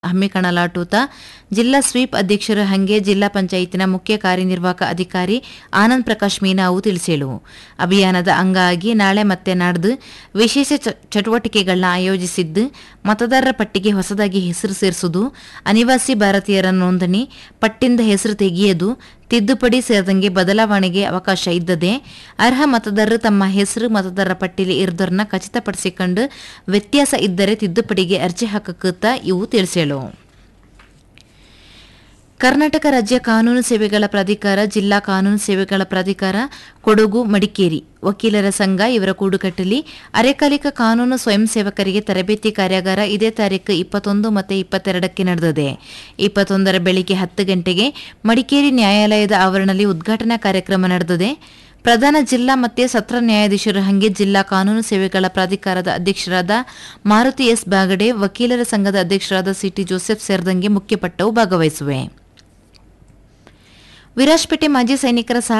ಹಮ್ಮಿಕೊಳ್ಳಲಾಟೂತ ಜಿಲ್ಲಾ ಸ್ವೀಪ್ ಅಧ್ಯಕ್ಷರು ಹಂಗೆ ಜಿಲ್ಲಾ ಪಂಚಾಯತಿನ ಮುಖ್ಯ ಕಾರ್ಯನಿರ್ವಾಹಕ ಅಧಿಕಾರಿ ಆನಂದ್ ಪ್ರಕಾಶ್ ಮೀನಾವು ತಿಳಿಸೇಳು ಅಭಿಯಾನದ ಅಂಗವಾಗಿ ನಾಳೆ ಮತ್ತೆ ನಾಡ್ದು ವಿಶೇಷ ಚ- ಚಟುವಟಿಕೆಗಳನ್ನ ಆಯೋಜಿಸಿದ್ದು ಮತದಾರರ ಪಟ್ಟಿಗೆ ಹೊಸದಾಗಿ ಹೆಸರು ಸೇರಿಸುವುದು ಅನಿವಾಸಿ ಭಾರತೀಯರ ನೋಂದಣಿ ಪಟ್ಟಿಂದ ಹೆಸರು ತೆಗೆಯದು ತಿದ್ದುಪಡಿ ಸೇರಿದಂಗೆ ಬದಲಾವಣೆಗೆ ಅವಕಾಶ ಇದ್ದದೆ ಅರ್ಹ ಮತದಾರರು ತಮ್ಮ ಹೆಸರು ಮತದಾರರ ಪಟ್ಟಿಲಿ ಇರೋದನ್ನ ಖಚಿತಪಡಿಸಿಕೊಂಡು ವ್ಯತ್ಯಾಸ ಇದ್ದರೆ ತಿದ್ದುಪಡಿಗೆ ಅರ್ಜಿ ಹಾಕಕ್ಕಂತ ಇವು ತಿಳಿಸೇಳು ಕರ್ನಾಟಕ ರಾಜ್ಯ ಕಾನೂನು ಸೇವೆಗಳ ಪ್ರಾಧಿಕಾರ ಜಿಲ್ಲಾ ಕಾನೂನು ಸೇವೆಗಳ ಪ್ರಾಧಿಕಾರ ಕೊಡಗು ಮಡಿಕೇರಿ ವಕೀಲರ ಸಂಘ ಇವರ ಕೂಡುಕಟ್ಟಲಿ ಅರೆಕಾಲಿಕ ಕಾನೂನು ಸ್ವಯಂ ಸೇವಕರಿಗೆ ತರಬೇತಿ ಕಾರ್ಯಾಗಾರ ಇದೇ ತಾರೀಕು ಇಪ್ಪತ್ತೊಂದು ಮತ್ತು ಇಪ್ಪತ್ತೆರಡಕ್ಕೆ ನಡೆದಿದೆ ಇಪ್ಪತ್ತೊಂದರ ಬೆಳಿಗ್ಗೆ ಹತ್ತು ಗಂಟೆಗೆ ಮಡಿಕೇರಿ ನ್ಯಾಯಾಲಯದ ಆವರಣದಲ್ಲಿ ಉದ್ಘಾಟನಾ ಕಾರ್ಯಕ್ರಮ ನಡೆದಿದೆ ಪ್ರಧಾನ ಜಿಲ್ಲಾ ಮತ್ತು ಸತ್ರ ನ್ಯಾಯಾಧೀಶರು ಹಂಗೆ ಜಿಲ್ಲಾ ಕಾನೂನು ಸೇವೆಗಳ ಪ್ರಾಧಿಕಾರದ ಅಧ್ಯಕ್ಷರಾದ ಮಾರುತಿ ಎಸ್ ಬಾಗಡೆ ವಕೀಲರ ಸಂಘದ ಅಧ್ಯಕ್ಷರಾದ ಸಿಟಿ ಜೋಸೆಫ್ ಸೇರಿದಂಗೆ ಮುಖ್ಯಪಟ್ಟವು ಭಾಗವಹಿಸುವೆ ವಿರಾಜ್ಪೇಟೆ ಮಾಜಿ ಸೈನಿಕರ ಸಹ